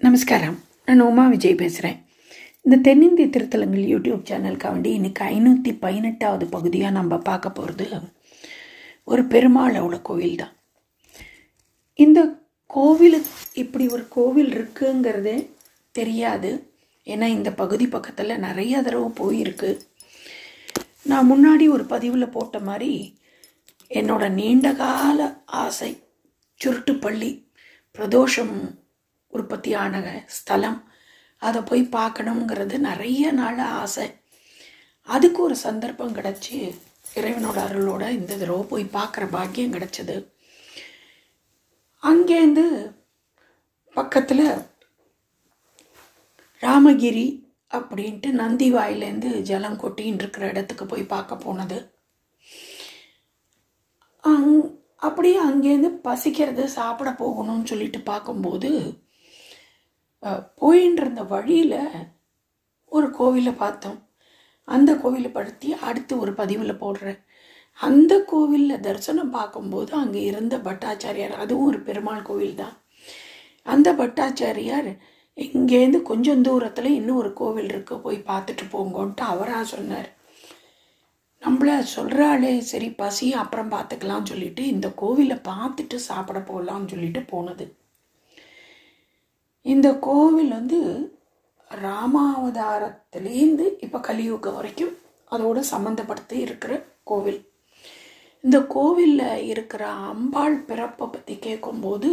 நமஸ்காரம் நான் உமா விஜய் பேசுகிறேன் இந்த தென்னிந்திய திருத்தலங்கள் யூடியூப் சேனலுக்காக வேண்டி இன்னைக்கு ஐநூற்றி பதினெட்டாவது பகுதியாக நம்ம பார்க்க போகிறது ஒரு பெருமாளோட கோவில் தான் இந்த கோவில் இப்படி ஒரு கோவில் இருக்குங்கிறதே தெரியாது ஏன்னா இந்த பகுதி பக்கத்தில் நிறைய தடவை போயிருக்கு நான் முன்னாடி ஒரு பதிவில் போட்ட மாதிரி என்னோட நீண்டகால ஆசை சுருட்டுப்பள்ளி பிரதோஷம் உற்பத்தியான ஸ்தலம் அதை போய் பார்க்கணுங்கிறது நிறைய நாள் ஆசை அதுக்கு ஒரு சந்தர்ப்பம் கிடச்சி இறைவனோட அருளோட இந்த தடவை போய் பார்க்குற பாக்கியம் கிடச்சிது அங்கேருந்து பக்கத்தில் ராமகிரி அப்படின்ட்டு நந்தி வாயிலேருந்து ஜலம் கொட்டின்னு இருக்கிற இடத்துக்கு போய் பார்க்க போனது அங் அப்படியே அங்கேருந்து பசிக்கிறது சாப்பிட போகணும்னு சொல்லிட்டு பார்க்கும்போது போயின்னு இருந்த வழியில் ஒரு கோவிலை பார்த்தோம் அந்த கோவிலை படுத்தி அடுத்து ஒரு பதிவில் போடுறேன் அந்த கோவிலில் தரிசனம் பார்க்கும்போது அங்கே இருந்த பட்டாச்சாரியார் அதுவும் ஒரு பெருமாள் கோவில் தான் அந்த பட்டாச்சாரியார் இங்கேருந்து கொஞ்சம் தூரத்தில் இன்னும் ஒரு கோவில் இருக்கு போய் பார்த்துட்டு போங்கன்ட்டு அவராக சொன்னார் நம்மள சொல்கிறாளே சரி பசி அப்புறம் பார்த்துக்கலாம்னு சொல்லிட்டு இந்த கோவிலை பார்த்துட்டு சாப்பிட போகலாம்னு சொல்லிட்டு போனது இந்த கோவில் வந்து ராமாவதாரத்துலேருந்து இப்போ கலியுகம் வரைக்கும் அதோடு சம்மந்தப்படுத்தி இருக்கிற கோவில் இந்த கோவிலில் இருக்கிற அம்பாள் பிறப்பை பற்றி கேட்கும்போது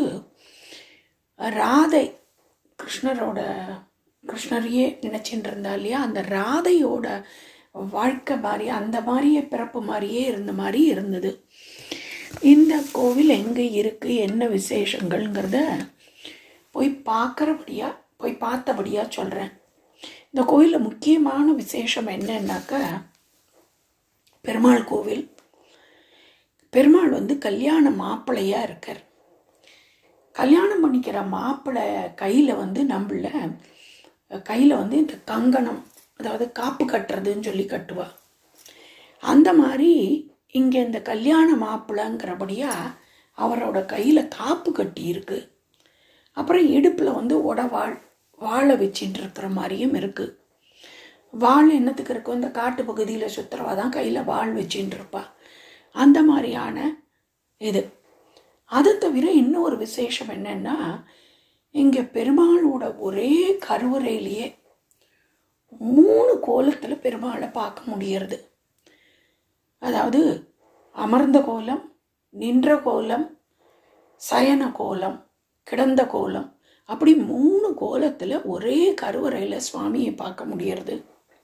ராதை கிருஷ்ணரோட கிருஷ்ணரையே நினச்சிட்டு இருந்தா இல்லையா அந்த ராதையோட வாழ்க்கை மாதிரி அந்த மாதிரியே பிறப்பு மாதிரியே இருந்த மாதிரி இருந்தது இந்த கோவில் எங்கே இருக்குது என்ன விசேஷங்கள்ங்கிறத போய் பார்க்குறபடியாக போய் பார்த்தபடியாக சொல்கிறேன் இந்த கோவிலில் முக்கியமான விசேஷம் என்னன்னாக்க பெருமாள் கோவில் பெருமாள் வந்து கல்யாண மாப்பிள்ளையாக இருக்கார் கல்யாணம் பண்ணிக்கிற மாப்பிள்ளை கையில் வந்து நம்மள கையில் வந்து இந்த கங்கணம் அதாவது காப்பு கட்டுறதுன்னு சொல்லி கட்டுவா அந்த மாதிரி இங்கே இந்த கல்யாண மாப்பிள்ளைங்கிறபடியாக அவரோட கையில் காப்பு கட்டி இருக்கு அப்புறம் இடுப்பில் வந்து உடவாள் வாழை வச்சுட்டு இருக்கிற மாதிரியும் இருக்குது வாள் என்னத்துக்கு இருக்கும் இந்த காட்டு பகுதியில் சுற்றுறவா தான் கையில் வாள் வச்சுட்டு இருப்பா அந்த மாதிரியான இது அது தவிர இன்னொரு விசேஷம் என்னென்னா இங்கே பெருமாளோட ஒரே கருவறையிலேயே மூணு கோலத்தில் பெருமாளை பார்க்க முடியறது அதாவது அமர்ந்த கோலம் நின்ற கோலம் சயன கோலம் கிடந்த கோலம் அப்படி மூணு கோலத்தில் ஒரே கருவறையில் சுவாமியை பார்க்க முடியறது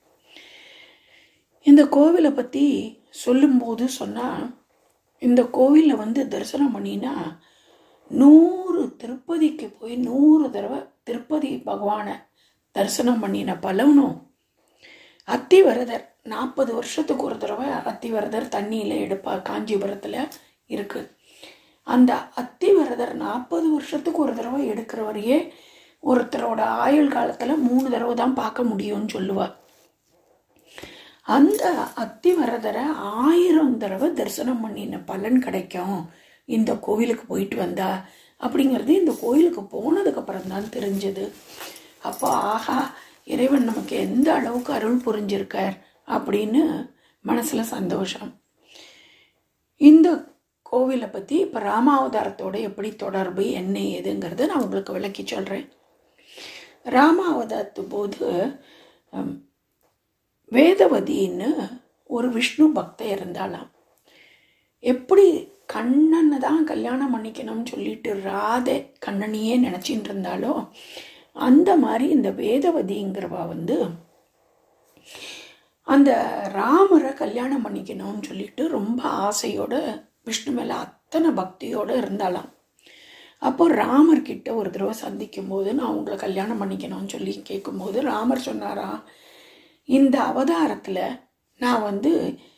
இந்த கோவிலை பற்றி சொல்லும்போது சொன்னால் இந்த கோவிலில் வந்து தரிசனம் பண்ணினா நூறு திருப்பதிக்கு போய் நூறு தடவை திருப்பதி பகவானை தரிசனம் பண்ணின பலவனும் அத்திவரதர் நாற்பது வருஷத்துக்கு ஒரு தடவை அத்திவரதர் தண்ணியில் எடுப்பார் காஞ்சிபுரத்தில் இருக்குது அந்த அத்திவரதர் நாற்பது வருஷத்துக்கு ஒரு தடவை எடுக்கிறவரையே ஒருத்தரோட ஆயுள் காலத்தில் மூணு தடவை தான் பார்க்க முடியும்னு சொல்லுவார் அந்த அத்திவரதரை ஆயிரம் தடவை தரிசனம் பண்ணின பலன் கிடைக்கும் இந்த கோவிலுக்கு போயிட்டு வந்தா அப்படிங்கிறது இந்த கோயிலுக்கு போனதுக்கப்புறம் தான் தெரிஞ்சது அப்போ ஆஹா இறைவன் நமக்கு எந்த அளவுக்கு அருள் புரிஞ்சிருக்கார் அப்படின்னு மனசில் சந்தோஷம் இந்த கோவிலை பற்றி இப்போ ராமாவதாரத்தோட எப்படி தொடர்பு என்ன ஏதுங்கிறத நான் உங்களுக்கு விளக்கி சொல்கிறேன் ராமாவதாரத்து போது வேதவதின்னு ஒரு விஷ்ணு பக்தை இருந்தாலாம் எப்படி கண்ணனை தான் கல்யாணம் பண்ணிக்கணும்னு சொல்லிட்டு ராதை கண்ணனையே நினச்சிட்டு இருந்தாலோ அந்த மாதிரி இந்த வேதவதிங்கிறவா வந்து அந்த ராமரை கல்யாணம் பண்ணிக்கணும்னு சொல்லிட்டு ரொம்ப ஆசையோட விஷ்ணு மேலே அத்தனை பக்தியோடு இருந்தாலாம் அப்போ ராமர்கிட்ட ஒரு தடவை சந்திக்கும் போது நான் உங்களை கல்யாணம் பண்ணிக்கணும்னு சொல்லி கேட்கும்போது ராமர் சொன்னாரா இந்த அவதாரத்தில் நான் வந்து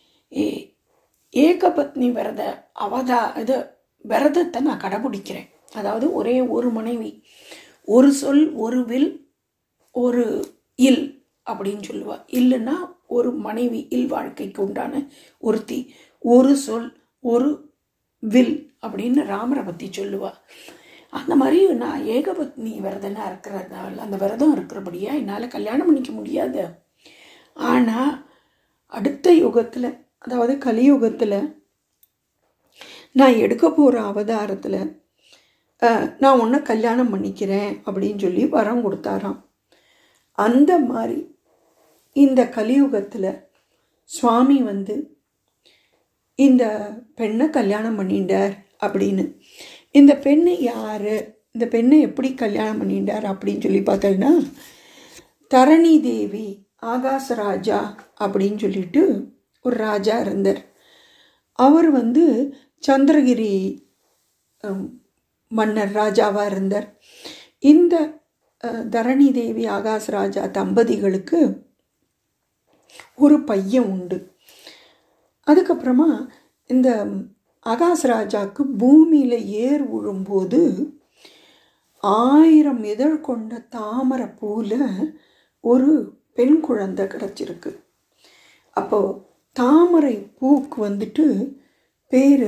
ஏகபத்னி விரத அவதா இது விரதத்தை நான் கடைபிடிக்கிறேன் அதாவது ஒரே ஒரு மனைவி ஒரு சொல் ஒரு வில் ஒரு இல் அப்படின்னு சொல்லுவா இல்லைன்னா ஒரு மனைவி இல் வாழ்க்கைக்கு உண்டான ஒருத்தி ஒரு சொல் ஒரு வில் அப்படின்னு ராமரை பற்றி சொல்லுவா அந்த மாதிரி நான் ஏகபத்னி விரதனாக இருக்கிறதால அந்த விரதம் இருக்கிறபடியா என்னால் கல்யாணம் பண்ணிக்க முடியாது ஆனால் அடுத்த யுகத்தில் அதாவது கலியுகத்தில் நான் எடுக்க போகிற அவதாரத்தில் நான் உன்னை கல்யாணம் பண்ணிக்கிறேன் அப்படின்னு சொல்லி வரம் கொடுத்தாராம் அந்த மாதிரி இந்த கலியுகத்தில் சுவாமி வந்து இந்த பெண்ணை கல்யாணம் பண்ணிட்டார் அப்படின்னு இந்த பெண்ணு யார் இந்த பெண்ணை எப்படி கல்யாணம் பண்ணிட்டார் அப்படின்னு சொல்லி பார்த்தோன்னா தரணி தேவி ஆகாச ராஜா அப்படின்னு சொல்லிட்டு ஒரு ராஜா இருந்தார் அவர் வந்து சந்திரகிரி மன்னர் ராஜாவாக இருந்தார் இந்த தரணி தேவி ஆகாச ராஜா தம்பதிகளுக்கு ஒரு பையன் உண்டு அதுக்கப்புறமா இந்த ஆகாசராஜாவுக்கு பூமியில் ஏர் விழும்போது ஆயிரம் இதழ் கொண்ட தாமரை பூவில் ஒரு பெண் குழந்தை கிடச்சிருக்கு அப்போது தாமரை பூக்கு வந்துட்டு பேர்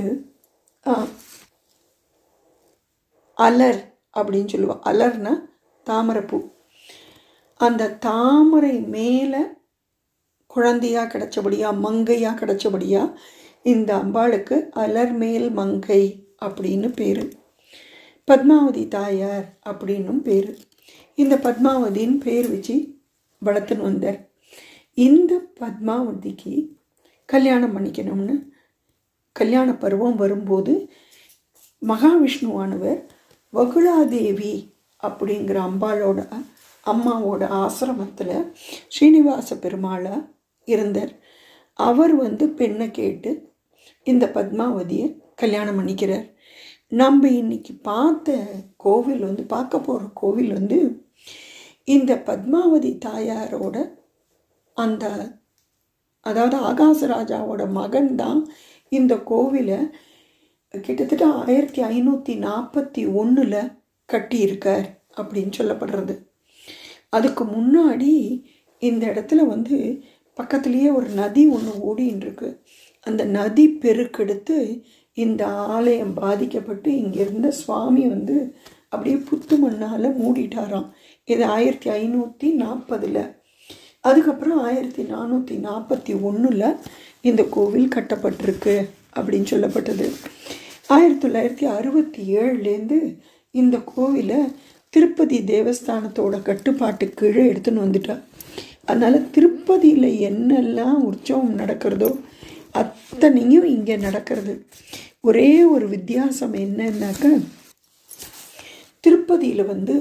அலர் அப்படின்னு சொல்லுவோம் அலர்னா தாமரைப்பூ அந்த தாமரை மேலே குழந்தையாக கிடச்சபடியா மங்கையாக கிடச்சபடியா இந்த அம்பாளுக்கு அலர்மேல் மங்கை அப்படின்னு பேர் பத்மாவதி தாயார் அப்படின்னும் பேர் இந்த பத்மாவதின்னு பேர் வச்சு வளர்த்துன்னு வந்தார் இந்த பத்மாவதிக்கு கல்யாணம் பண்ணிக்கணும்னு கல்யாண பருவம் வரும்போது மகாவிஷ்ணுவானவர் வகுளாதேவி அப்படிங்கிற அம்பாளோட அம்மாவோட ஆசிரமத்தில் ஸ்ரீனிவாச பெருமாளா இருந்தார் அவர் வந்து பெண்ணை கேட்டு இந்த பத்மாவதியை கல்யாணம் பண்ணிக்கிறார் நம்ம இன்னைக்கு பார்த்த கோவில் வந்து பார்க்க போகிற கோவில் வந்து இந்த பத்மாவதி தாயாரோட அந்த அதாவது ஆகாசராஜாவோட மகன் தான் இந்த கோவிலை கிட்டத்தட்ட ஆயிரத்தி ஐநூற்றி நாற்பத்தி ஒன்றில் கட்டியிருக்கார் அப்படின்னு சொல்லப்படுறது அதுக்கு முன்னாடி இந்த இடத்துல வந்து பக்கத்துலேயே ஒரு நதி ஒன்று ஓடின்னு இருக்கு அந்த நதி பெருக்கெடுத்து இந்த ஆலயம் பாதிக்கப்பட்டு இங்கே இருந்த சுவாமி வந்து அப்படியே புத்து மண்ணால் மூடிட்டாராம் இது ஆயிரத்தி ஐநூற்றி நாற்பதில் அதுக்கப்புறம் ஆயிரத்தி நானூற்றி நாற்பத்தி ஒன்றில் இந்த கோவில் கட்டப்பட்டிருக்கு அப்படின்னு சொல்லப்பட்டது ஆயிரத்தி தொள்ளாயிரத்தி அறுபத்தி ஏழுலேருந்து இந்த கோவிலை திருப்பதி தேவஸ்தானத்தோட கட்டுப்பாட்டு கீழே எடுத்துன்னு வந்துட்டா அதனால் திருப்பதியில் என்னெல்லாம் உற்சவம் நடக்கிறதோ அத்தனையும் இங்கே நடக்கிறது ஒரே ஒரு வித்தியாசம் என்னன்னாக்க திருப்பதியில் வந்து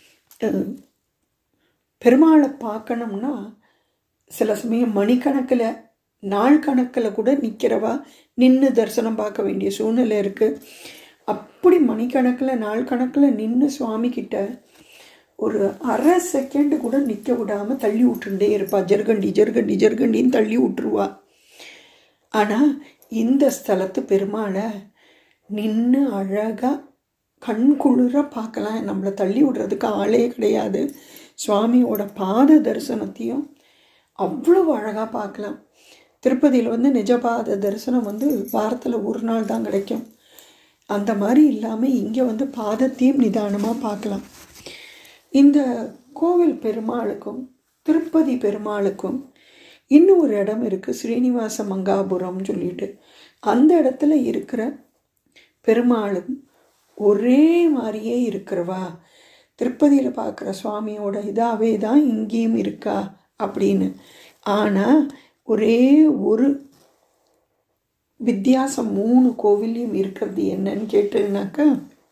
பெருமாளை பார்க்கணும்னா சில சமயம் மணிக்கணக்கில் நாள் கணக்கில் கூட நிற்கிறவா நின்று தரிசனம் பார்க்க வேண்டிய சூழ்நிலை இருக்குது அப்படி மணிக்கணக்கில் நாள் கணக்கில் நின்று சுவாமி கிட்ட ஒரு அரை செகண்டு கூட நிற்க விடாமல் தள்ளி விட்டுட்டே இருப்பா ஜர்கண்டி ஜர்கண்டி ஜர்கண்டின்னு தள்ளி விட்டுருவா ஆனால் இந்த ஸ்தலத்து பெருமாளை நின்று அழகாக கண் குளிர பார்க்கலாம் நம்மளை தள்ளி விடுறதுக்கு ஆளே கிடையாது சுவாமியோட பாத தரிசனத்தையும் அவ்வளவு அழகாக பார்க்கலாம் திருப்பதியில் வந்து நிஜபாத தரிசனம் வந்து வாரத்தில் ஒரு நாள் தான் கிடைக்கும் அந்த மாதிரி இல்லாமல் இங்கே வந்து பாதத்தையும் நிதானமாக பார்க்கலாம் இந்த கோவில் பெருமாளுக்கும் திருப்பதி பெருமாளுக்கும் இன்னும் ஒரு இடம் இருக்குது ஸ்ரீனிவாச மங்காபுரம்னு சொல்லிட்டு அந்த இடத்துல இருக்கிற பெருமாளும் ஒரே மாதிரியே இருக்கிறவா திருப்பதியில் பார்க்குற சுவாமியோட இதாகவே தான் இங்கேயும் இருக்கா அப்படின்னு ஆனால் ஒரே ஒரு வித்தியாசம் மூணு கோவில்லையும் இருக்கிறது என்னன்னு கேட்டதுனாக்கா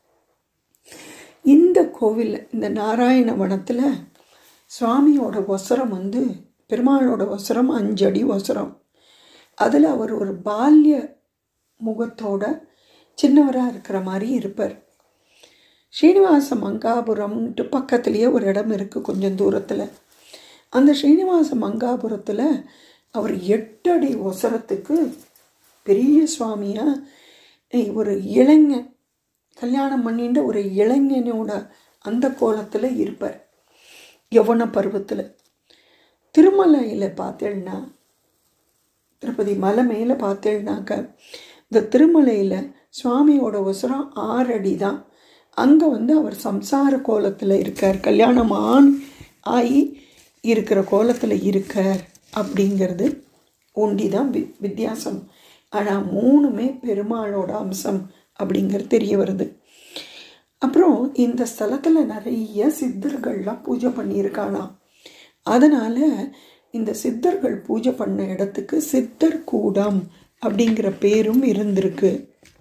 இந்த கோவில் இந்த நாராயண வனத்தில் சுவாமியோட ஒசரம் வந்து பெருமாளோட ஒசரம் அஞ்சு அடி ஒசரம் அதில் அவர் ஒரு பால்ய முகத்தோட சின்னவராக இருக்கிற மாதிரி இருப்பார் ஸ்ரீனிவாச மங்காபுரம்ன்ட்டு பக்கத்துலேயே ஒரு இடம் இருக்குது கொஞ்சம் தூரத்தில் அந்த ஸ்ரீனிவாச மங்காபுரத்தில் அவர் எட்டு அடி ஒசரத்துக்கு பெரிய சுவாமியாக ஒரு இளைஞன் கல்யாணம் பண்ணின்ற ஒரு இளைஞனோட அந்த கோலத்தில் இருப்பார் யவன பருவத்தில் திருமலையில் பார்த்தேன்னா திருப்பதி மலை மேலே பார்த்தேன்னாக்க இந்த திருமலையில் சுவாமியோட ஒசரம் ஆறு அடி தான் அங்கே வந்து அவர் சம்சார கோலத்தில் இருக்கார் கல்யாணம் ஆண் ஆகி இருக்கிற கோலத்தில் இருக்கார் அப்படிங்கிறது ஒண்டி தான் வி வித்தியாசம் ஆனால் மூணுமே பெருமாளோட அம்சம் அப்படிங்கிறது தெரிய வருது அப்புறம் இந்த ஸ்தலத்தில் நிறைய சித்தர்கள்லாம் பூஜை பண்ணியிருக்காளாம் அதனால் இந்த சித்தர்கள் பூஜை பண்ண இடத்துக்கு சித்தர் கூடம் அப்படிங்கிற பேரும் இருந்திருக்கு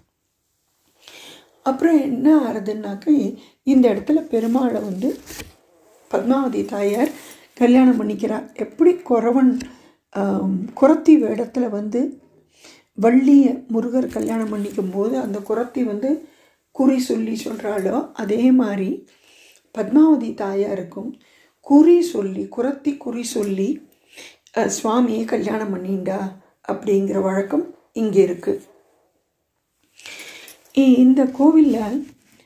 அப்புறம் என்ன ஆறுதுன்னாக்க இந்த இடத்துல பெருமாளை வந்து பத்மாவதி தாயார் கல்யாணம் பண்ணிக்கிறார் எப்படி குறவன் குரத்தி வேடத்தில் வந்து வள்ளிய முருகர் கல்யாணம் பண்ணிக்கும் போது அந்த குரத்தி வந்து குறி சொல்லி சொல்கிறாளோ அதே மாதிரி பத்மாவதி தாயாருக்கும் குறி சொல்லி குரத்தி குறி சொல்லி சுவாமியை கல்யாணம் பண்ணிண்டா அப்படிங்கிற வழக்கம் இங்கே இருக்குது இந்த கோவிலில்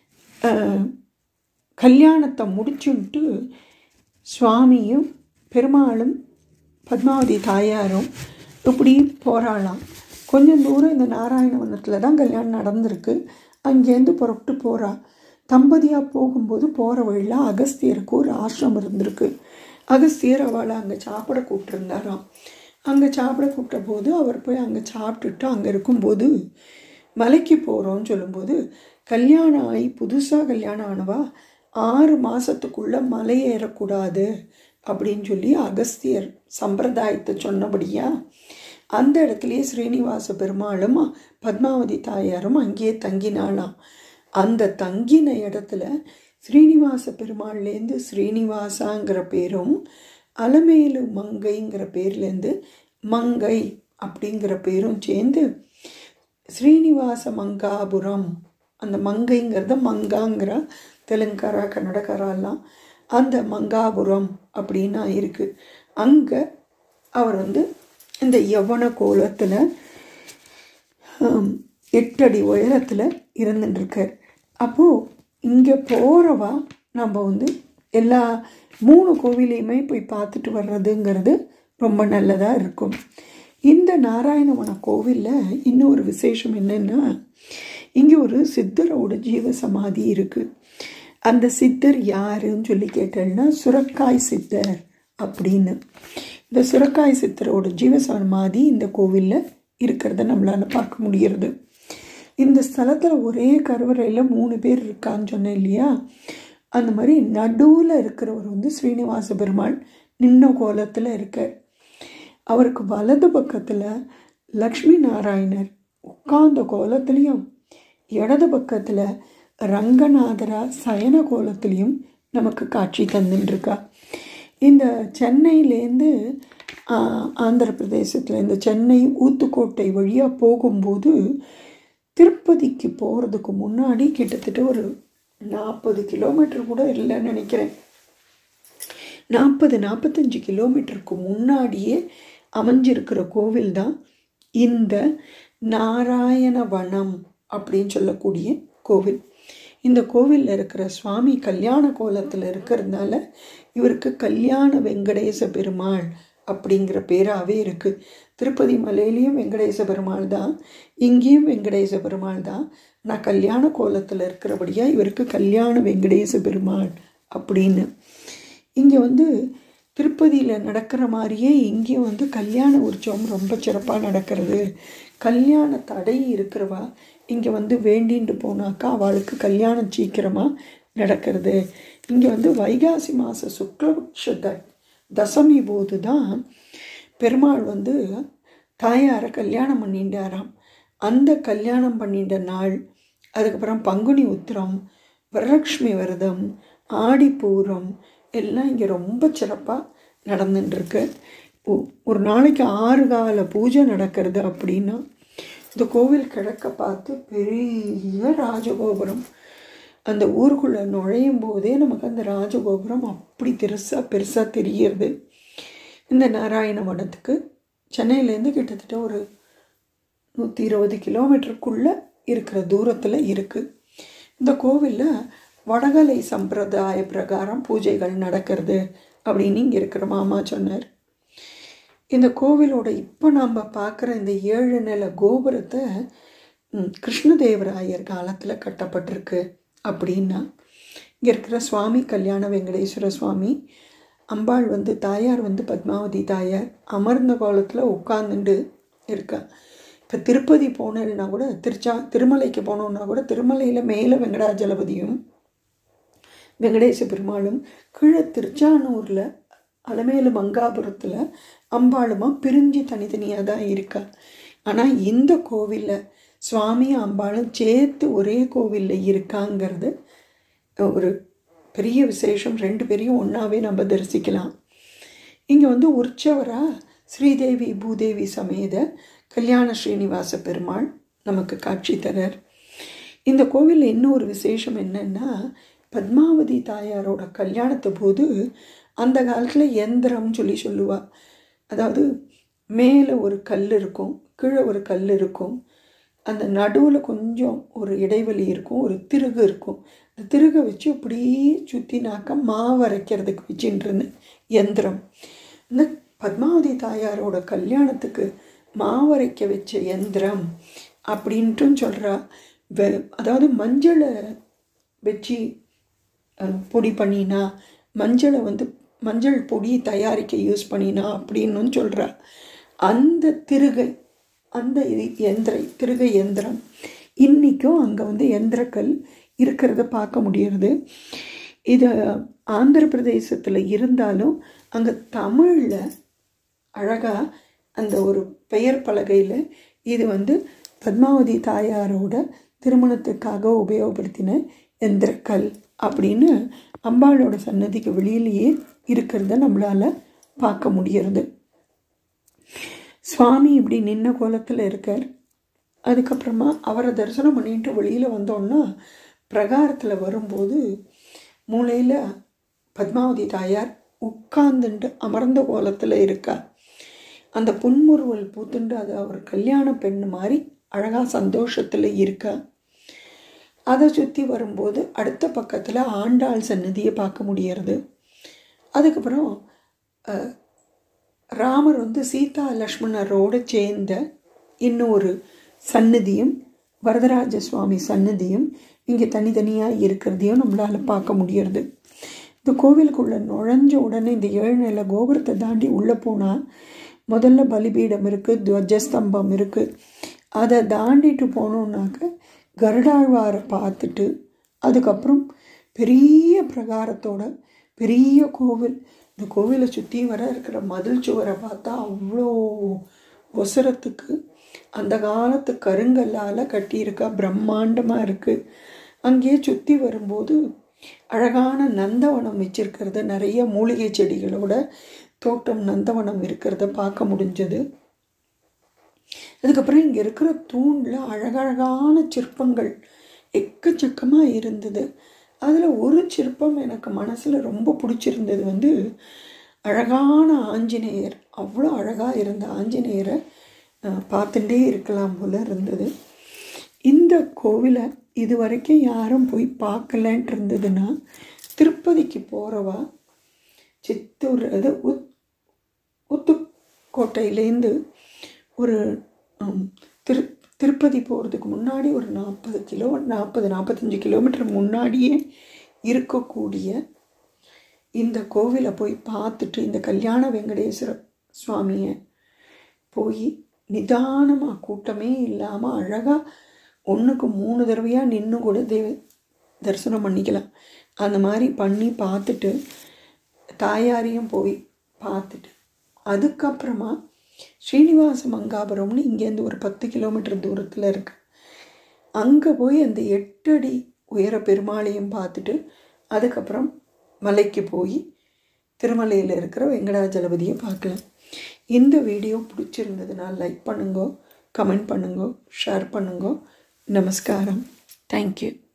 கல்யாணத்தை முடிச்சுட்டு சுவாமியும் பெருமாளும் பத்மாவதி தாயாரும் இப்படி போகிறாளாம் கொஞ்சம் தூரம் இந்த நாராயணவனத்தில் தான் கல்யாணம் நடந்திருக்கு அங்கேருந்து புறப்பட்டு போகிறா தம்பதியாக போகும்போது போகிற வழியில் அகஸ்தியருக்கு ஒரு ஆசிரமம் இருந்திருக்கு அகஸ்தியர் அவளை அங்கே சாப்பிட கூப்பிட்டுருந்தாராம் அங்கே சாப்பிட கூப்பிட்ட போது அவர் போய் அங்கே சாப்பிட்டுட்டு அங்கே இருக்கும்போது மலைக்கு போகிறோன்னு சொல்லும்போது கல்யாணம் ஆகி புதுசாக கல்யாணம் ஆனவா ஆறு மாதத்துக்குள்ளே மலை ஏறக்கூடாது அப்படின்னு சொல்லி அகஸ்தியர் சம்பிரதாயத்தை சொன்னபடியா அந்த இடத்துலையே ஸ்ரீனிவாச பெருமாளும் பத்மாவதி தாயாரும் அங்கேயே தங்கினாலாம் அந்த தங்கின இடத்துல ஸ்ரீனிவாச பெருமாள்லேருந்து ஸ்ரீனிவாசாங்கிற பேரும் அலமேலு மங்கைங்கிற பேர்லேருந்து மங்கை அப்படிங்கிற பேரும் சேர்ந்து ஸ்ரீனிவாச மங்காபுரம் அந்த மங்கைங்கிறத மங்காங்கிற தெலுங்காரா கன்னடக்காரெல்லாம் அந்த மங்காபுரம் அப்படின்னா இருக்குது அங்கே அவர் வந்து இந்த யவன கோலத்தில் எட்டடி உயரத்தில் இருந்துட்டுருக்கார் அப்போது இங்கே போகிறவா நம்ம வந்து எல்லா மூணு கோவிலையுமே போய் பார்த்துட்டு வர்றதுங்கிறது ரொம்ப நல்லதாக இருக்கும் இந்த நாராயணவன கோவிலில் இன்னொரு விசேஷம் என்னென்னா இங்கே ஒரு சித்தரோட ஜீவ சமாதி இருக்குது அந்த சித்தர் யாருன்னு சொல்லி கேட்டேன்னா சுரக்காய் சித்தர் அப்படின்னு இந்த சுரக்காய் சித்தரோட ஜீவ சமாதி இந்த கோவிலில் இருக்கிறத நம்மளால் பார்க்க முடிகிறது இந்த ஸ்தலத்தில் ஒரே கருவறையில் மூணு பேர் இருக்கான்னு சொன்னேன் இல்லையா அந்த மாதிரி நடுவில் இருக்கிறவர் வந்து ஸ்ரீனிவாச பெருமாள் நின்ன கோலத்தில் இருக்கார் அவருக்கு வலது பக்கத்தில் லக்ஷ்மி நாராயணர் உட்கார்ந்த கோலத்துலேயும் இடது பக்கத்தில் ரங்கநாதரா சயன கோலத்துலேயும் நமக்கு காட்சி தந்துட்டுருக்கா இந்த சென்னையிலேருந்து ஆந்திர பிரதேசத்தில் இந்த சென்னை ஊத்துக்கோட்டை வழியாக போகும்போது திருப்பதிக்கு போகிறதுக்கு முன்னாடி கிட்டத்தட்ட ஒரு நாற்பது கிலோமீட்டர் கூட இல்லைன்னு நினைக்கிறேன் நாற்பது நாற்பத்தஞ்சு கிலோமீட்டருக்கு முன்னாடியே அமைஞ்சிருக்கிற கோவில் தான் இந்த நாராயணவனம் அப்படின்னு சொல்லக்கூடிய கோவில் இந்த கோவிலில் இருக்கிற சுவாமி கல்யாண கோலத்தில் இருக்கிறதுனால இவருக்கு கல்யாண வெங்கடேச பெருமாள் அப்படிங்கிற பேராகவே இருக்குது திருப்பதி மலையிலையும் வெங்கடேச பெருமாள் தான் இங்கேயும் வெங்கடேச பெருமாள் தான் நான் கல்யாண கோலத்தில் இருக்கிறபடியாக இவருக்கு கல்யாண வெங்கடேச பெருமாள் அப்படின்னு இங்கே வந்து திருப்பதியில் நடக்கிற மாதிரியே இங்கேயும் வந்து கல்யாண உற்சவம் ரொம்ப சிறப்பாக நடக்கிறது கல்யாண தடை இருக்கிறவா இங்கே வந்து வேண்டின்னு போனாக்கா அவளுக்கு கல்யாணம் சீக்கிரமாக நடக்கிறது இங்கே வந்து வைகாசி மாத சுக்லபக்ஷ த தசமி போது தான் பெருமாள் வந்து தாயாரை கல்யாணம் பண்ணிட்டாராம் அந்த கல்யாணம் பண்ணிட்ட நாள் அதுக்கப்புறம் பங்குனி உத்திரம் வரலக்ஷ்மி விரதம் ஆடிப்பூரம் எல்லாம் இங்கே ரொம்ப சிறப்பாக நடந்துட்டுருக்கு ஒரு நாளைக்கு ஆறு கால பூஜை நடக்கிறது அப்படின்னா இந்த கோவில் கிழக்க பார்த்து பெரிய ராஜகோபுரம் அந்த ஊருக்குள்ளே நுழையும் போதே நமக்கு அந்த ராஜகோபுரம் அப்படி பெருசாக பெருசாக தெரியறது இந்த நாராயண வனத்துக்கு சென்னையிலேருந்து கிட்டத்தட்ட ஒரு நூற்றி இருபது கிலோமீட்டருக்குள்ளே இருக்கிற தூரத்தில் இருக்குது இந்த கோவிலில் வடகலை சம்பிரதாய பிரகாரம் பூஜைகள் நடக்கிறது அப்படின்னு இங்கே இருக்கிற மாமா சொன்னார் இந்த கோவிலோட இப்போ நாம் பார்க்குற இந்த ஏழு நில கோபுரத்தை கிருஷ்ணதேவராயர் காலத்தில் கட்டப்பட்டிருக்கு அப்படின்னா இங்கே இருக்கிற சுவாமி கல்யாண வெங்கடேஸ்வர சுவாமி அம்பாள் வந்து தாயார் வந்து பத்மாவதி தாயார் அமர்ந்த கோலத்தில் உட்காந்துண்டு இருக்கா இப்போ திருப்பதி போனேன்னா கூட திருச்சா திருமலைக்கு போனோன்னா கூட திருமலையில் மேலே வெங்கடாஜலபதியும் வெங்கடேச பெருமாளும் கீழே திருச்சானூரில் அலமேலு மங்காபுரத்தில் அம்பாளுமா பிரிஞ்சு தனித்தனியாக தான் இருக்கா ஆனால் இந்த கோவிலில் சுவாமி அம்பாளும் சேர்த்து ஒரே கோவிலில் இருக்காங்கிறது ஒரு பெரிய விசேஷம் ரெண்டு பேரையும் ஒன்றாவே நம்ம தரிசிக்கலாம் இங்கே வந்து உற்சவராக ஸ்ரீதேவி பூதேவி சமேத கல்யாண ஸ்ரீனிவாச பெருமாள் நமக்கு காட்சி தரார் இந்த கோவிலில் இன்னொரு விசேஷம் என்னென்னா பத்மாவதி தாயாரோட கல்யாணத்து போது அந்த காலத்தில் எந்திரம்னு சொல்லி சொல்லுவாள் அதாவது மேலே ஒரு கல் இருக்கும் கீழே ஒரு கல் இருக்கும் அந்த நடுவில் கொஞ்சம் ஒரு இடைவெளி இருக்கும் ஒரு திருகு இருக்கும் அந்த திருகை வச்சு அப்படியே சுற்றினாக்க மாவு அரைக்கிறதுக்கு வச்சுட்டு எந்திரம் இந்த பத்மாவதி தாயாரோட கல்யாணத்துக்கு மாவரைக்க வச்ச எந்திரம் அப்படின்ட்டும் சொல்கிறா வெ அதாவது மஞ்சளை வச்சு பொடி பண்ணினா மஞ்சளை வந்து மஞ்சள் பொடி தயாரிக்க யூஸ் பண்ணினா அப்படின்னு சொல்கிறா அந்த திருகை அந்த எந்திரை திருகை எந்திரம் இன்றைக்கும் அங்கே வந்து எந்திரக்கல் இருக்கிறத பார்க்க முடியுது இது ஆந்திர பிரதேசத்தில் இருந்தாலும் அங்கே தமிழில் அழகாக அந்த ஒரு பெயர் பலகையில் இது வந்து பத்மாவதி தாயாரோட திருமணத்துக்காக உபயோகப்படுத்தின எந்திரக்கல் அப்படின்னு அம்பாளோட சன்னதிக்கு வெளியிலேயே இருக்கிறத நம்மளால் பார்க்க முடியறது சுவாமி இப்படி நின்ன கோலத்தில் இருக்கார் அதுக்கப்புறமா அவரை தரிசனம் பண்ணிட்டு வெளியில் வந்தோன்னா பிரகாரத்தில் வரும்போது மூளையில் பத்மாவதி தாயார் உட்கார்ந்துட்டு அமர்ந்த கோலத்தில் இருக்கா அந்த புன்முறுவல் பூத்துண்டு அது அவர் கல்யாண பெண் மாதிரி அழகாக சந்தோஷத்தில் இருக்கா அதை சுற்றி வரும்போது அடுத்த பக்கத்தில் ஆண்டாள் சன்னதியை பார்க்க முடியறது அதுக்கப்புறம் ராமர் வந்து சீதா லக்ஷ்மணரோடு சேர்ந்த இன்னொரு சன்னதியும் வரதராஜ சுவாமி சன்னதியும் இங்கே தனித்தனியாக இருக்கிறதையும் நம்மளால் பார்க்க முடியறது இந்த கோவிலுக்குள்ளே நுழைஞ்ச உடனே இந்த ஏழு நில கோபுரத்தை தாண்டி உள்ளே போனால் முதல்ல பலிபீடம் இருக்குது துவஜஸ்தம்பம் இருக்குது அதை தாண்டிட்டு போனோம்னாக்க கருடாழ்வாரை பார்த்துட்டு அதுக்கப்புறம் பெரிய பிரகாரத்தோட பெரிய கோவில் இந்த கோவிலை சுற்றி வர இருக்கிற மதில் சுவரை பார்த்தா அவ்வளோ ஒசரத்துக்கு அந்த காலத்து கருங்கல்லால் கட்டியிருக்கா பிரம்மாண்டமாக இருக்குது அங்கேயே சுற்றி வரும்போது அழகான நந்தவனம் வச்சிருக்கிறத நிறைய மூலிகை செடிகளோட தோட்டம் நந்தவனம் இருக்கிறத பார்க்க முடிஞ்சது அதுக்கப்புறம் இங்கே இருக்கிற தூணில் அழகழகான சிற்பங்கள் எக்கச்சக்கமாக இருந்தது அதில் ஒரு சிற்பம் எனக்கு மனசில் ரொம்ப பிடிச்சிருந்தது வந்து அழகான ஆஞ்சநேயர் அவ்வளோ அழகாக இருந்த ஆஞ்சநேயரை பார்த்துட்டே இருக்கலாம் போல் இருந்தது இந்த கோவிலை இது வரைக்கும் யாரும் போய் பார்க்கலன்ட்டு இருந்ததுன்னா திருப்பதிக்கு போகிறவா சித்தூர் அது உத் ஊத்துக்கோட்டையிலேருந்து ஒரு திரு திருப்பதி போகிறதுக்கு முன்னாடி ஒரு நாற்பது கிலோ நாற்பது நாற்பத்தஞ்சு கிலோமீட்டர் முன்னாடியே இருக்கக்கூடிய இந்த கோவிலை போய் பார்த்துட்டு இந்த கல்யாண வெங்கடேஸ்வர சுவாமியை போய் நிதானமாக கூட்டமே இல்லாமல் அழகாக ஒன்றுக்கு மூணு தடவையாக நின்று கூட தேவ தரிசனம் பண்ணிக்கலாம் அந்த மாதிரி பண்ணி பார்த்துட்டு தாயாரையும் போய் பார்த்துட்டு அதுக்கப்புறமா ஸ்ரீனிவாச மங்காபுரம்னு இங்கேருந்து ஒரு பத்து கிலோமீட்டர் தூரத்தில் இருக்கு அங்கே போய் அந்த எட்டு அடி உயர பெருமாளையும் பார்த்துட்டு அதுக்கப்புறம் மலைக்கு போய் திருமலையில் இருக்கிற வெங்கடாஜலபதியை பார்க்கலாம் இந்த வீடியோ பிடிச்சிருந்ததுன்னா லைக் பண்ணுங்க கமெண்ட் பண்ணுங்க ஷேர் பண்ணுங்க நமஸ்காரம் தேங்க்யூ